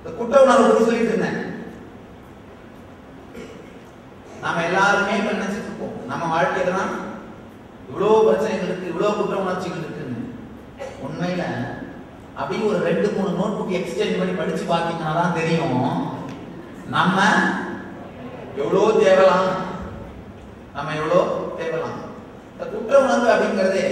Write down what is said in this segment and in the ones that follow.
இந்த குற்ற உணர்வு சொல்லிட்டு இருந்தேன் நாம எல்லாருமே இப்ப நினைச்சிட்டு இருக்கோம் நம்ம வாழ்க்கையில தான் இவ்வளவு பிரச்சனைகள் இருக்கு இவ்வளவு குற்ற உணர்ச்சிகள் இருக்குன்னு உண்மையில அப்படியே ஒரு ரெண்டு மூணு நோட் புக் எக்ஸ்சேஞ்ச் பண்ணி படிச்சு பார்த்தீங்கன்னா தான் தெரியும் நம்ம எவ்வளோ தேவலாம் நம்ம எவ்வளோ தேவலாம் இந்த குற்ற உணர்வு அப்படிங்கிறதே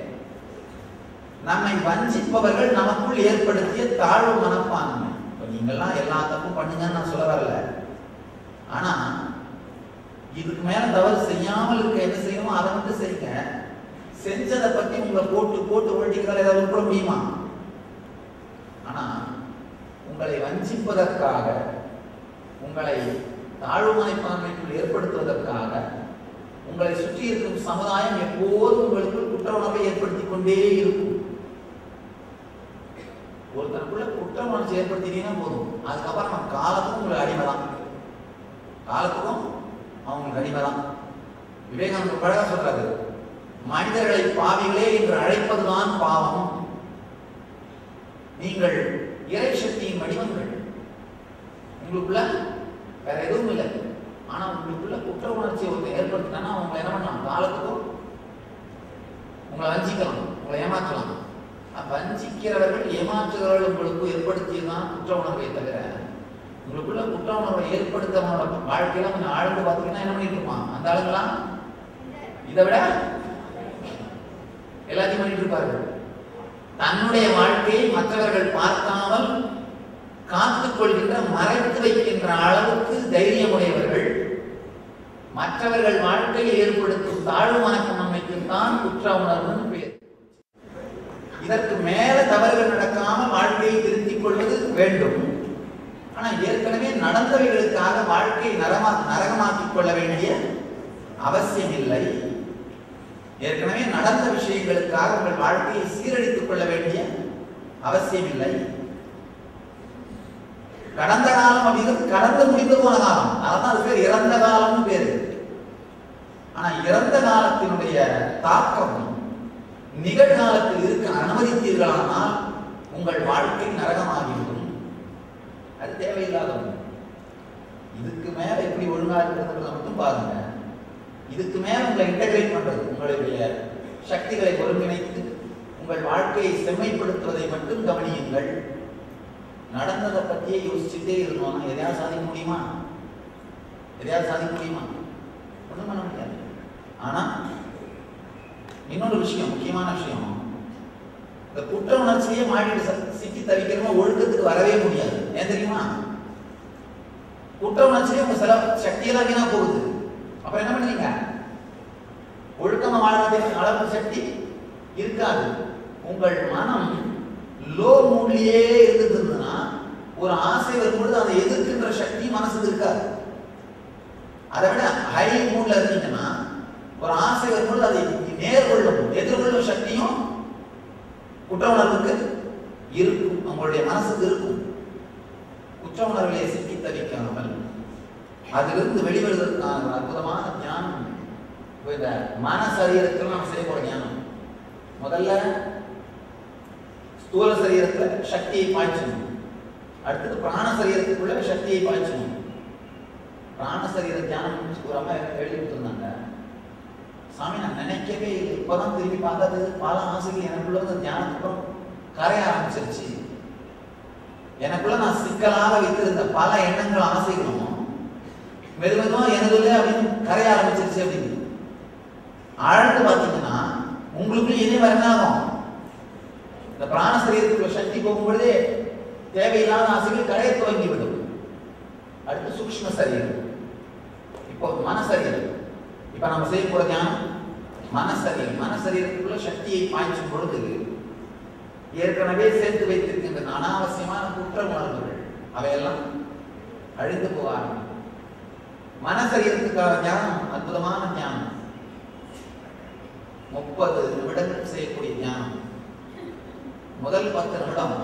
நம்மை வஞ்சிப்பவர்கள் நமக்குள் ஏற்படுத்திய தாழ்வு மனப்பான்மை இப்ப நீங்கெல்லாம் எல்லா தப்பும் பண்ணுங்கன்னு நான் சொல்ல வரல ஆனா இதுக்கு மேல தவறு செய்யாமல் இருக்க என்ன செய்யணுமோ அதை மட்டும் செய்யுங்க செஞ்சதை பத்தி உங்களை போட்டு போட்டு உருட்டிக்கிறதால ஏதாவது உட்பட முடியுமா ஆனா உங்களை வஞ்சிப்பதற்காக உங்களை தாழ்வு மனைப்பான்மைக்குள் ஏற்படுத்துவதற்காக உங்களை சுற்றி இருக்கும் சமுதாயம் எப்போதும் உங்களுக்குள் குற்ற உணர்வை ஏற்படுத்திக் கொண்டே இருக்கும் ஒருத்தருக்குள்ள குற்ற உணர்ச்சி ஏற்படுத்திட்டீங்கன்னா போதும் அதுக்கப்புறம் நம்ம காலத்துக்கும் உங்களுக்கு அடிமை தான் காலத்துக்கும் அவங்களுக்கு அடிமை தான் விவேகானந்தர் பழக சொல்றாரு மனிதர்களை பாவிகளே என்று அழைப்பதுதான் பாவம் நீங்கள் இறை சக்தியின் வடிவங்கள் உங்களுக்குள்ள வேற எதுவும் இல்லை ஆனா உங்களுக்குள்ள குற்ற உணர்ச்சியை ஒருத்தர் ஏற்படுத்தினா அவங்க என்ன பண்ணலாம் காலத்துக்கும் உங்களை வஞ்சிக்கலாம் உங்களை ஏமாற்றலாம் அப்ப வஞ்சிக்கிறவர்கள் ஏமாற்றுகிறவர்கள் உங்களுக்கு ஏற்படுத்தியதுதான் குற்ற உணர்வை தவிர உங்களுக்குள்ள குற்ற உணர்வை ஏற்படுத்தவனோட வாழ்க்கையில கொஞ்சம் ஆழ்ந்து பார்த்தீங்கன்னா என்ன பண்ணிட்டு இருப்பான் அந்த ஆளுங்களாம் இதை விட எல்லாத்தையும் பண்ணிட்டு இருப்பார்கள் தன்னுடைய வாழ்க்கையை மற்றவர்கள் பார்க்காமல் காத்துக் கொள்கின்ற மறைத்து வைக்கின்ற அளவுக்கு தைரியமுடையவர்கள் மற்றவர்கள் வாழ்க்கையில் ஏற்படுத்தும் தாழ்வு மனப்பான்மைக்கு தான் குற்ற உணர்வுன்னு பேர் இதற்கு மேல தவறுகள் நடக்காமல் வாழ்க்கையை திருத்திக் கொள்வது வேண்டும் ஆனா ஏற்கனவே நடந்தவைகளுக்காக வாழ்க்கையை நரமா நரகமாக்கிக் கொள்ள வேண்டிய அவசியம் இல்லை ஏற்கனவே நடந்த விஷயங்களுக்காக உங்கள் வாழ்க்கையை சீரழித்துக் கொள்ள வேண்டிய அவசியம் இல்லை கடந்த காலம் அப்படிங்கிறது கடந்து முடிந்து போன காலம் அதான் அது பேர் இறந்த காலம்னு பேரு ஆனா இறந்த காலத்தினுடைய தாக்கம் நிகழ்காலத்தில் இருக்க அனுமதித்தீர்களானால் உங்கள் வாழ்க்கை நரகமாகிவிடும் அது தேவையில்லாத ஒண்ணு இதுக்கு மேல எப்படி ஒழுங்கா இருக்கிறதுன்றத மட்டும் பாருங்க இதுக்கு மேல உங்களை இன்டகிரேட் பண்றது உங்களுடைய சக்திகளை ஒருங்கிணைத்து உங்கள் வாழ்க்கையை செம்மைப்படுத்துவதை மட்டும் கவனியுங்கள் நடந்ததை பத்தியே யோசிச்சுட்டே இருந்தோம்னா எதையாவது சாதிக்க முடியுமா எதையாவது சாதிக்க முடியுமா ஒண்ணும் பண்ண முடியாது ஆனா இன்னொரு விஷயம் முக்கியமான விஷயம் இந்த குற்ற உணர்ச்சியே மாடிட்டு ச- சிக்கி தவிக்கிறோமோ ஒழுக்கத்துக்கு வரவே முடியாது ஏன் தெரியுமா குற்ற உணர்ச்சியே உங்க சில சக்தியெல்லாம் வீணா போகுது அப்புறம் என்ன பண்ணுவீங்க ஒழுக்கமா வாழ்றதுக்கு அளவு சக்தி இருக்காது உங்கள் மனம் லோ மூட்லயே இருந்ததுன்னா ஒரு ஆசை வரும்பொழுது அதை எதிர்க்கின்ற சக்தி மனசுக்கு இருக்காது அதை விட ஹை மூட்ல இருந்தீங்கன்னா ஒரு ஆசை வரும்பொழுது அதை நேர்கொள்ளும் எதிர்கொள்ளும் சக்தியும் குற்ற உணர்வுக்கு இருக்கும் உங்களுடைய மனசுக்கு இருக்கும் குற்ற உணர்விலே சிக்கி தவிக்காமல் அதிலிருந்து வெளிவருவதற்கான ஒரு அற்புதமான ஞானம் இப்ப இந்த மன சரீரத்தில் நம்ம செய்ய போற ஞானம் முதல்ல ஸ்தூல சரீரத்துல சக்தியை பாய்ச்சணும் அடுத்தது பிராண சரீரத்துக்குள்ள சக்தியை பாய்ச்சணும் பிராண சரீர தியானம் ஒரு அம்மா எழுதி கொடுத்துருந்தாங்க சாமி நான் நினைக்கவே இல்லை இப்பதான் திரும்பி பார்த்தது பல ஆசைகள் எனக்குள்ள இந்த தியானத்துக்கும் கரைய ஆரம்பிச்சிருச்சு எனக்குள்ள நான் சிக்கலாக வைத்திருந்த பல எண்ணங்கள் ஆசைகளும் மெது மெதுவா எனதுல அப்படின்னு கரைய ஆரம்பிச்சிருச்சு அப்படின்னு ஆழ்ந்து பார்த்தீங்கன்னா உங்களுக்குள்ள இனி வர என்ன ஆகும் இந்த பிராண சரீரத்துக்குள்ள சக்தி போகும்பொழுதே தேவையில்லாத ஆசைகள் கரைய துவங்கி விடும் அடுத்து சூக்ஷ்ம சரீரம் இப்போ மனசரீரம் இப்ப நம்ம செய்ய போற தியானம் மனசரீரம் மனசரீரத்துக்குள்ள சக்தியை பாய்ச்சும் பொழுது ஏற்கனவே சேர்த்து வைத்திருக்கின்ற அனாவசியமான குற்ற உணர்வுகள் அவையெல்லாம் அழிந்து போக ஆரம்பிக்கும் மனசரீரத்துக்கான தியானம் அற்புதமான தியானம் முப்பது நிமிடங்கள் செய்யக்கூடிய தியானம் முதல் பத்து நிமிடம்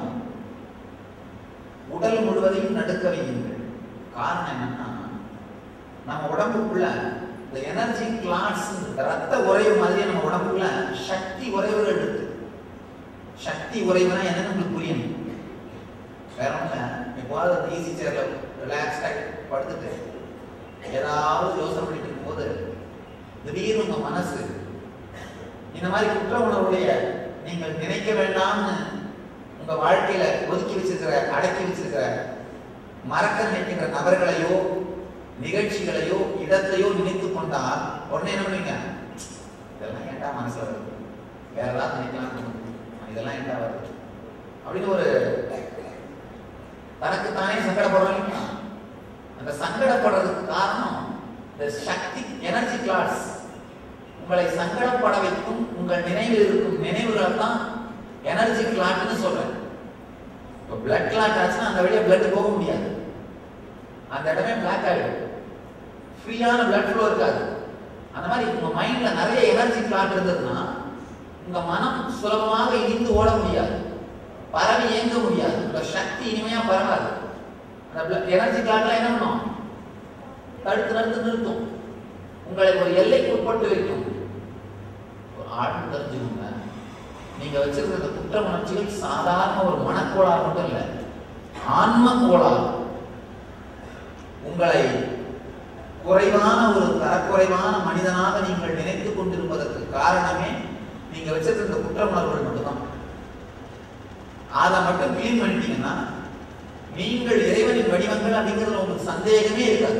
உடல் முழுவதையும் நடுக்க வையுங்கள் காரணம் என்னன்னா நம்ம உடம்புக்குள்ள இந்த எனர்ஜி கிளாட்ஸ் ரத்த உறைவு மாதிரி நம்ம உடம்புக்குள்ள சக்தி உறைவுகள் இருக்கு சக்தி உறைவுனா என்னன்னு உங்களுக்கு புரியணும் வேற ஒண்ணும் இல்ல. இப்போ எப்போவாவது அந்த ஈஸி சேர்ல ரிலாக்ஸ்டாக படுத்துட்டு ஏதாவது யோசனை பண்ணிட்டு இருக்கும்போது திடீர்னு உங்க மனசு இந்த மாதிரி குற்ற உணர்வுடைய நீங்கள் நினைக்க வேண்டாம்னு உங்க வாழ்க்கையில ஒதுக்கி வச்சிருக்கிற அடக்கி வச்சிருக்கிற மறக்க நினைக்கின்ற நபர்களையோ நிகழ்ச்சிகளையோ இடத்தையோ நினைத்து கொண்டால் உடனே என்ன பண்ணுவீங்க இதெல்லாம் ஏன்டா மனசுல வருது வேற ஏதாவது நினைக்கலாம் தோணுது. இதெல்லாம் ஏன்டா வருது அப்படின்னு ஒரு தனக்குத்தானே சங்கடப்படுறோம் இல்லையா? அந்த சங்கடப்படுறதுக்கு காரணம் இந்த சக்தி எனர்ஜி கிளாஸ் உங்களை சங்கடப்பட வைக்கும் உங்கள் நினைவில் இருக்கும் நினைவுகள் தான் எனர்ஜி கிளாட்னு சொல்றேன் இப்போ பிளட் கிளாட் ஆச்சுன்னா அந்த வழியா பிளட் போக முடியாது அந்த இடமே பிளாக் ஆகிடும் ஃப்ரீயான பிளட் ஃப்ளோ இருக்காது அந்த மாதிரி உங்க மைண்ட்ல நிறைய எனர்ஜி கிளாட் இருந்ததுன்னா உங்க மனம் சுலபமாக இனிந்து ஓட முடியாது பரவி இயங்க முடியாது உங்க சக்தி இனிமையா பரவாது அந்த எனர்ஜி கிளாட்லாம் என்ன பண்ணும் தடுத்து நிறுத்து நிறுத்தும் உங்களை ஒரு எல்லைக்கு உட்பட்டு வைக்கும் ஒரு ஆழ்ந்து தெரிஞ்சுக்கோங்க நீங்க வச்சிருக்கிற இந்த குற்ற உணர்ச்சிகள் சாதாரண ஒரு மனக்கோளாறு மட்டும் இல்லை ஆன்ம கோளாறு உங்களை குறைவான ஒரு தரக்குறைவான மனிதனாக நீங்கள் நினைத்துக் கொண்டிருப்பதற்கு காரணமே நீங்க வச்சிருக்கிற இந்த குற்ற உணர்வுகள் மட்டும்தான் அதை மட்டும் கிளீன் பண்ணிட்டீங்கன்னா நீங்கள் இறைவனின் வடிவங்கள் அப்படிங்கிறதுல உங்களுக்கு சந்தேகமே இருக்காது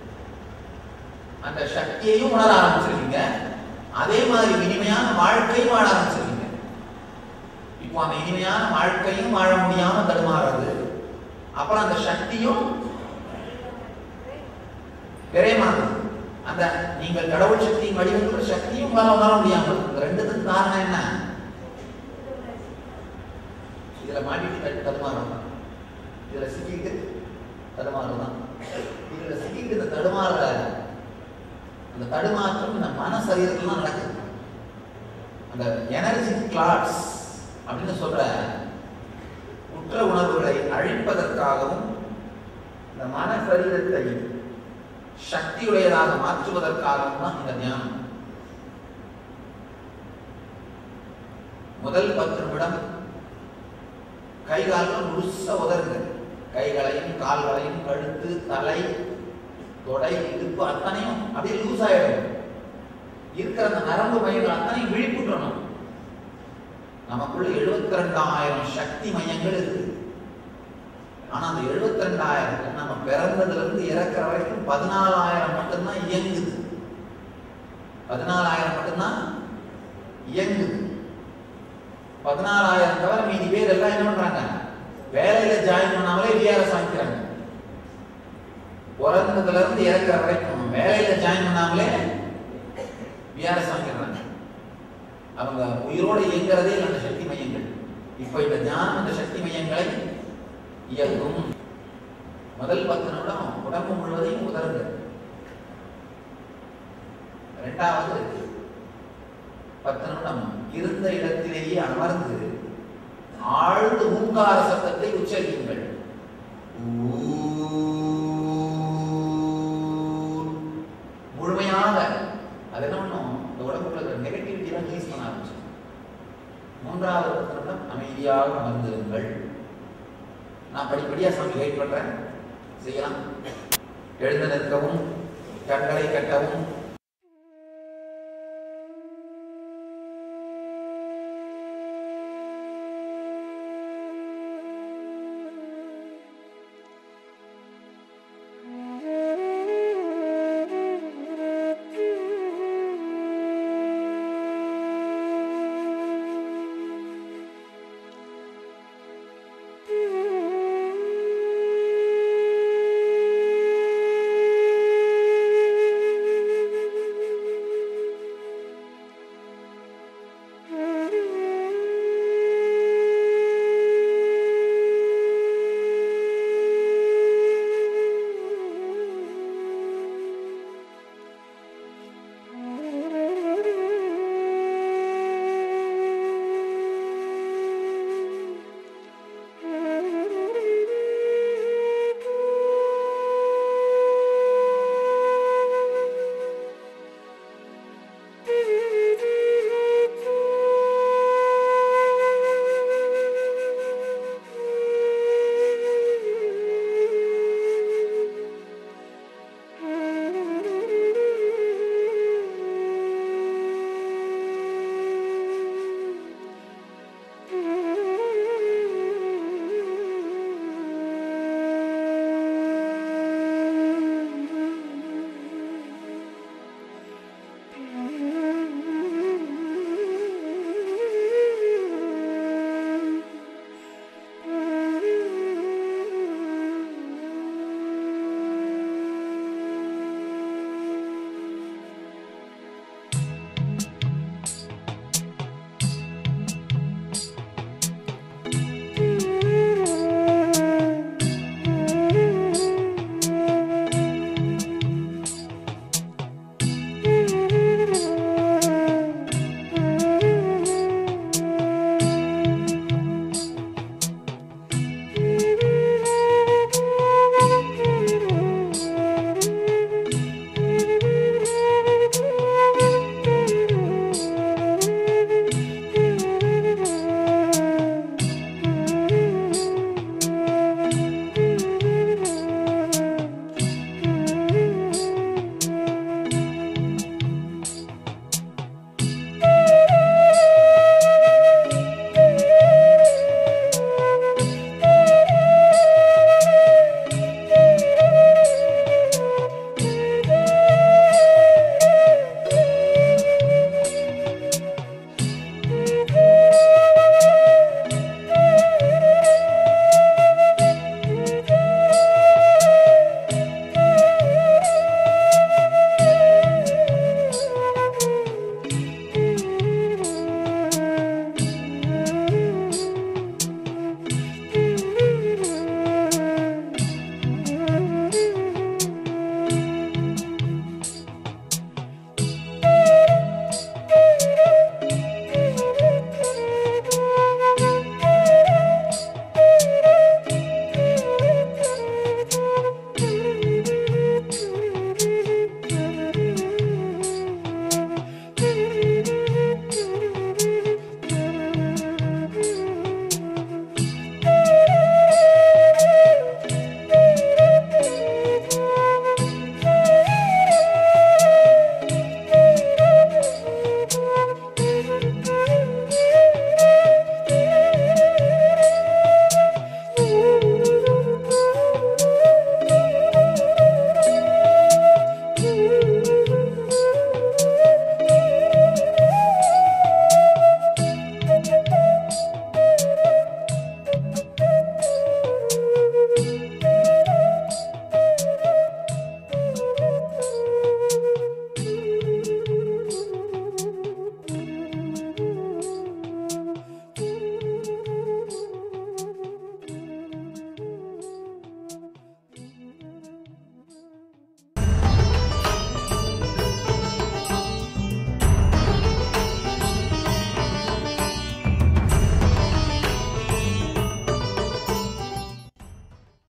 அந்த சக்தியையும் உணர ஆரம்பிச்சிருக்கீங்க அதே மாதிரி இனிமையான வாழ்க்கையும் வாழ ஆரம்பிச்சிருக்கீங்க இப்போ அந்த இனிமையான வாழ்க்கையும் வாழ முடியாம தடுமாறுறது அப்புறம் அந்த சக்தியும் விரைமானது அந்த நீங்கள் கடவுள் சக்தியின் வடிவங்கிற சக்தியும் உங்களால உணர முடியாமல் இந்த ரெண்டுத்துக்கும் காரணம் என்ன இதுல மாட்டிட்டு தட்டு தடுமாறும் இதுல சிக்கிட்டு தடுமாறுதான் இதுல சிக்கிட்டு இந்த தடுமாறுற அந்த தடுமாற்றம் இந்த மன சரீரத்துல தான் நடக்குது அந்த எனர்ஜி கிளாட்ஸ் அப்படின்னு சொல்ற குற்ற உணர்வுகளை அழிப்பதற்காகவும் இந்த மன சரீரத்தை சக்தியுடையதாக மாற்றுவதற்காகவும் தான் இந்த ஞானம் முதல் பத்து நிமிடம் கை கால்கள் முழுசா உதருங்க கைகளையும் கால்களையும் கழுத்து தலை தொடை இடுப்பு அத்தனையும் அப்படியே லூஸ் ஆயிடும் இருக்கிற அந்த நரம்பு மையங்கள் அத்தனையும் விழிப்புற்றணும் நமக்குள்ள எழுபத்தி ரெண்டாயிரம் சக்தி மையங்கள் இருக்கு ஆனா அந்த எழுபத்தி ரெண்டாயிரம் நம்ம பிறந்ததுல இருந்து இறக்குற வரைக்கும் பதினாலாயிரம் மட்டும்தான் இயங்குது பதினாலாயிரம் மட்டும்தான் இயங்குது பதினாலாயிரம் தவிர மீதி பேர் எல்லாம் என்ன பண்றாங்க வேலையில ஜாயின் பண்ணாமலே விஆர்எஸ் வாங்கிக்கிறாங்க பிறந்ததுல இருந்து இறக்குற வரைக்கும் வேலையில ஜாயின் பண்ணாமலே விஆர்எஸ் வாங்கிக்கிறாங்க அவங்க உயிரோடு இயங்குறதே இல்லை அந்த சக்தி மையங்கள் இப்போ இந்த ஞானம் அந்த சக்தி மையங்களை இயக்கும் முதல் பத்து நிமிடம் உடம்பு முழுவதையும் உதருங்க இரண்டாவது பத்து நிமிடம் இருந்த இடத்திலேயே அமர்ந்து ஆழ்ந்து ஊங்கார சத்தத்தை உச்சரிக்குங்கள் முழுமையாக அது என்ன பண்ணும் இந்த உடம்புக்குள்ள நெகட்டிவிட்டி எல்லாம் ரிலீஸ் பண்ண ஆரம்பிச்சு மூன்றாவது பத்து நிமிடம் அமைதியாக அமர்ந்திருங்கள் நான் படிப்படியா சாமி கைட் பண்றேன் செய்யலாம் எழுந்து நிற்கவும் கண்களை கட்டவும்